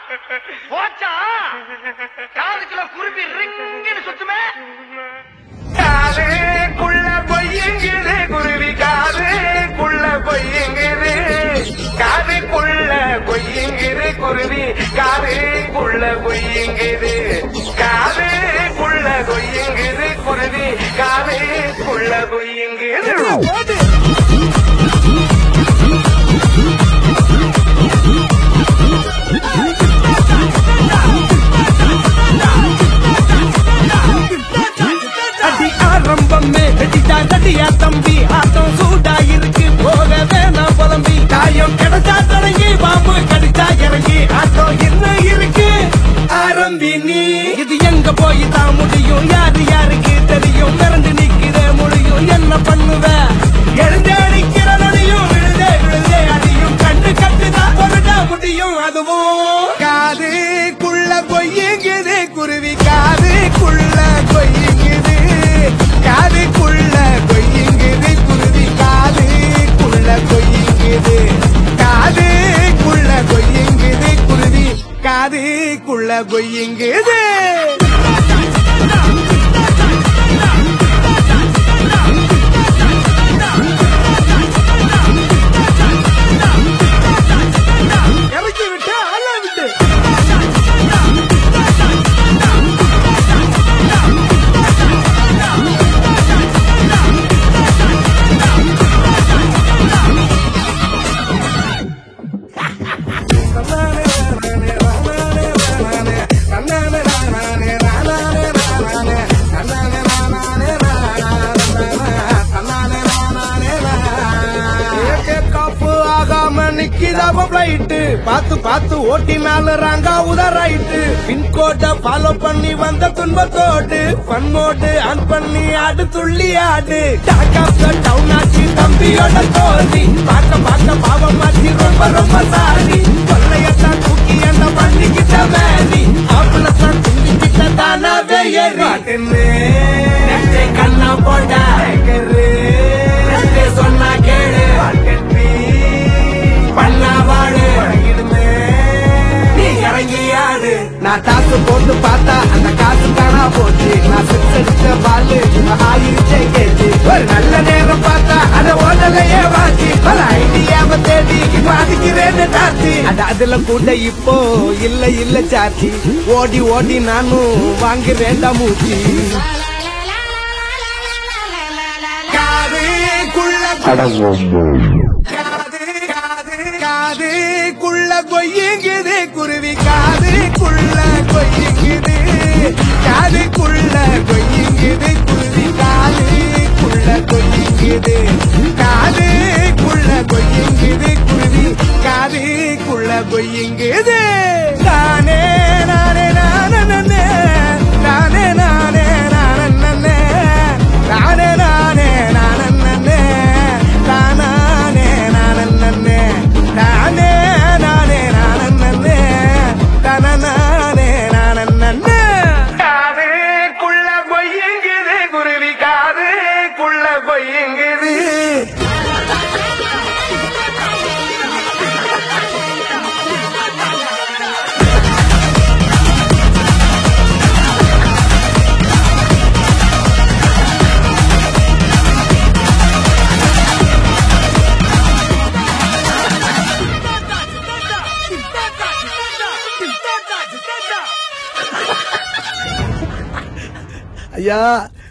போச்சா காதுக்குள்ள குருவி ரிங்குன்னு சுத்துமே காதுக்குள்ள பொய்யுங்குது குருவி காதுக்குள்ள பொய்யுங்குது காதுக்குள்ள பொய்யுங்குது குருவி காதுக்குள்ள பொய்யுங்குது காதுக்குள்ள பொய்யுங்குது குருவி காதுக்குள்ள பொய்யுங்குது அடி ஆரம்பமே வெட்டிட்டா தடியா தம்பி ஆட்டம் சூடா இருக்கு போக வேணாம் புலம்பி காயம் கிடைச்சா தொடங்கி பாம்பு கடிச்சா இறங்கி ஆட்டம் என்ன இருக்கு ஆரம்பி நீ இது எங்க போய் தான் முடியும் யாரு யாருக்கு தெரியும் மிரண்டு நிக்கிற முடியும் என்ன பண்ணுவ எழுந்தே நிக்கிற நொடியும் விழுதே விழுதே அடியும் கண்டு கட்டுதான் பொருடா முடியும் அதுவும் காதுக்குள்ள பொய்யுங்குது குருவி காதுக்குள்ள பொய்யுங்குது காதுக்குள்ள பொய்யுங்குது குருவி காதுக்குள்ள பொய்யுங்குது காதுக்குள்ள பொய்யுங்குது குருவி காதுக்குள்ள பொய்யுங்குது இறக்கி விட்டு அள்ள விட்டு காப்பு ஆகாம நிக்கிதாம பிளைட்டு பார்த்து பார்த்து ஓட்டினால ராங்கா உதறாயிட்டு பின்கோட ஃபாலோ பண்ணி வந்த துன்பத்தோடு ஃபன் மோடு ஆன் பண்ணி ஆடு துள்ளி ஆடு டாக் ஆஃப் த டவுன் ஆச்சு தம்பியோட தோல்வி பார்க்க பார்க்க பாவம் ஆச்சு ரொம்ப ரொம்ப சாரி கொள்ளையத்தான் தூக்கி அந்த பண்ணிக்கிட்ட வேலி ஆப்புலத்தான் துண்டிக்கிட்ட தானாவே ஏறி கண்ணா போடா சொன்னா கேளு பண்ணா வாழு நீ இறங்கி ஆடு நான் காசு போட்டு பார்த்தா அந்த காசு காணா போச்சு நான் சிக்ஸ் அடிச்ச பாலு ஆயிருச்சே கேச்சு ஒரு நல்ல நேரம் பார்த்தா அத ஓடலையே வாச்சு பல ஐடியாவ தேடி இப்ப அதுக்கிறேன்னு டாச்சு அது அதுல கூட இப்போ இல்ல இல்ல சாச்சி ஓடி ஓடி நானும் வாங்குறேன்டா மூச்சு காதுக்குள்ள காது காது காதுக்குள்ள கொய்யுங்குது குருவி காதுக்குள்ள கொய்யுங்குது காதுக்குள்ள கொய்யுங்குது குருவி காதுக்குள்ள கொய்யுங்குது காதுக்குள்ள கொய்யுங்குது குருவி காதுக்குள்ள கொய்யுங்குது நானே நானே நானே நானே நானே நானே நானே நானே நானே நானே தானானே நானே நானே நானே நானே தானானே நானே காதுக்குள்ள பொய்யுங்குது குருவி காதுக்குள்ள பொய்யுங்குது ஐயா